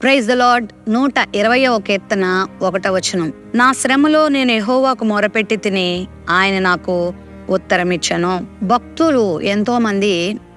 praise the lord నూట ఇరవయవ కీర్తన ఒకట వచనం నా శ్రమలో నేను ఎహోవాకు మొరపెట్టి తిని ఆయన నాకు ఉత్తరమిచ్చాను భక్తులు ఎంతో మంది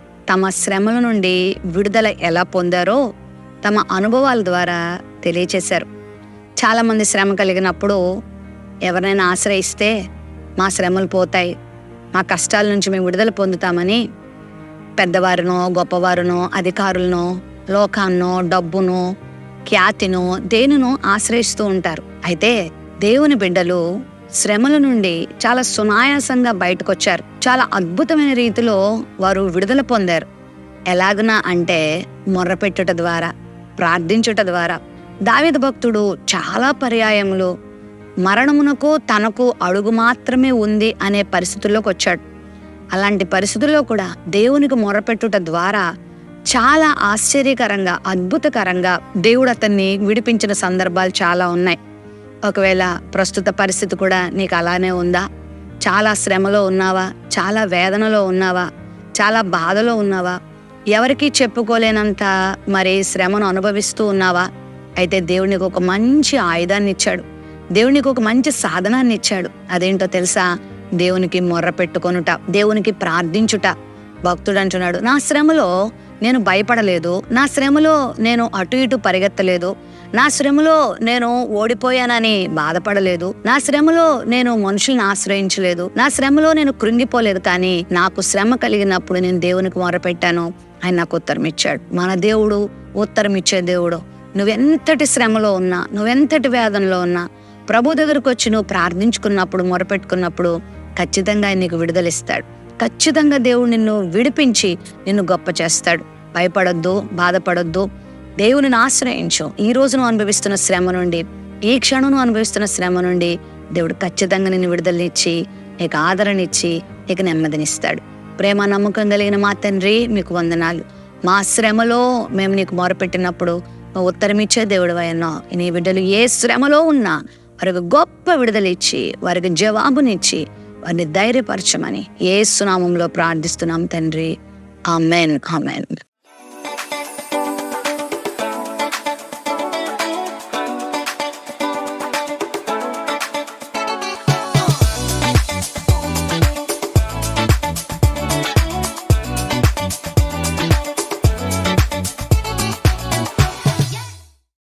తమ శ్రమల నుండి విడుదల ఎలా పొందారో తమ అనుభవాల ద్వారా తెలియచేశారు చాలామంది శ్రమ కలిగినప్పుడు ఎవరినైనా ఆశ్రయిస్తే మా శ్రమలు పోతాయి మా కష్టాల నుంచి మేము విడుదల పొందుతామని పెద్దవారినో గొప్పవారినో అధికారులనో లోకాన్నో డబ్బును ఖ్యాతినో దేనినో ఆశ్రయిస్తూ ఉంటారు అయితే దేవుని బిడ్డలు శ్రమల నుండి చాలా సునాయాసంగా బయటకొచ్చారు చాలా అద్భుతమైన రీతిలో వారు విడుదల పొందారు ఎలాగనా అంటే మొర్రపెట్టుట ద్వారా ప్రార్థించుట ద్వారా దావిద భక్తుడు చాలా పర్యాయములు మరణమునకు తనకు అడుగు మాత్రమే ఉంది అనే పరిస్థితుల్లోకి వచ్చాడు అలాంటి పరిస్థితుల్లో కూడా దేవునికి మొరపెట్టుట ద్వారా చాలా ఆశ్చర్యకరంగా అద్భుతకరంగా దేవుడు అతన్ని విడిపించిన సందర్భాలు చాలా ఉన్నాయి ఒకవేళ ప్రస్తుత పరిస్థితి కూడా నీకు అలానే ఉందా చాలా శ్రమలో ఉన్నావా చాలా వేదనలో ఉన్నావా చాలా బాధలో ఉన్నావా ఎవరికి చెప్పుకోలేనంత మరి శ్రమను అనుభవిస్తూ ఉన్నావా అయితే దేవునికి ఒక మంచి ఆయుధాన్ని ఇచ్చాడు దేవునికి ఒక మంచి సాధనాన్ని ఇచ్చాడు అదేంటో తెలుసా దేవునికి మొర్ర పెట్టుకొనుట దేవునికి ప్రార్థించుట భక్తుడు అంటున్నాడు నా శ్రమలో నేను భయపడలేదు నా శ్రమలో నేను అటు ఇటు పరిగెత్తలేదు నా శ్రమలో నేను ఓడిపోయానని బాధపడలేదు నా శ్రమలో నేను మనుషుల్ని ఆశ్రయించలేదు నా శ్రమలో నేను కృంగిపోలేదు కానీ నాకు శ్రమ కలిగినప్పుడు నేను దేవునికి మొరపెట్టాను ఆయన నాకు ఉత్తరం ఇచ్చాడు మన దేవుడు ఉత్తరం ఇచ్చే దేవుడు నువ్వెంతటి శ్రమలో ఉన్నా నువ్వెంతటి వేదనలో ఉన్నా ప్రభు దగ్గరకు వచ్చి నువ్వు ప్రార్థించుకున్నప్పుడు మొరపెట్టుకున్నప్పుడు ఖచ్చితంగా ఆయన నీకు విడుదలిస్తాడు ఖచ్చితంగా దేవుడు నిన్ను విడిపించి నిన్ను గొప్ప చేస్తాడు భయపడొద్దు బాధపడొద్దు దేవుని ఆశ్రయించు ఈ రోజు నువ్వు అనుభవిస్తున్న శ్రమ నుండి ఈ క్షణం నువ్వు అనుభవిస్తున్న శ్రమ నుండి దేవుడు ఖచ్చితంగా నిన్ను విడుదలనిచ్చి నీకు ఆదరణ ఇచ్చి నీకు నెమ్మదినిస్తాడు ప్రేమ నమ్మకం కలిగిన మా తండ్రి మీకు వందనాలు మా శ్రమలో మేము నీకు మొరపెట్టినప్పుడు నువ్వు ఉత్తరం ఇచ్చే దేవుడు అయ్యన్నావు నీ బిడ్డలు ఏ శ్రమలో ఉన్నా వారికి గొప్ప విడుదలిచ్చి వారికి జవాబునిచ్చి వారిని ధైర్యపరచమని ఏ సునామంలో ప్రార్థిస్తున్నాం తండ్రి ఆమెన్ ఆమెన్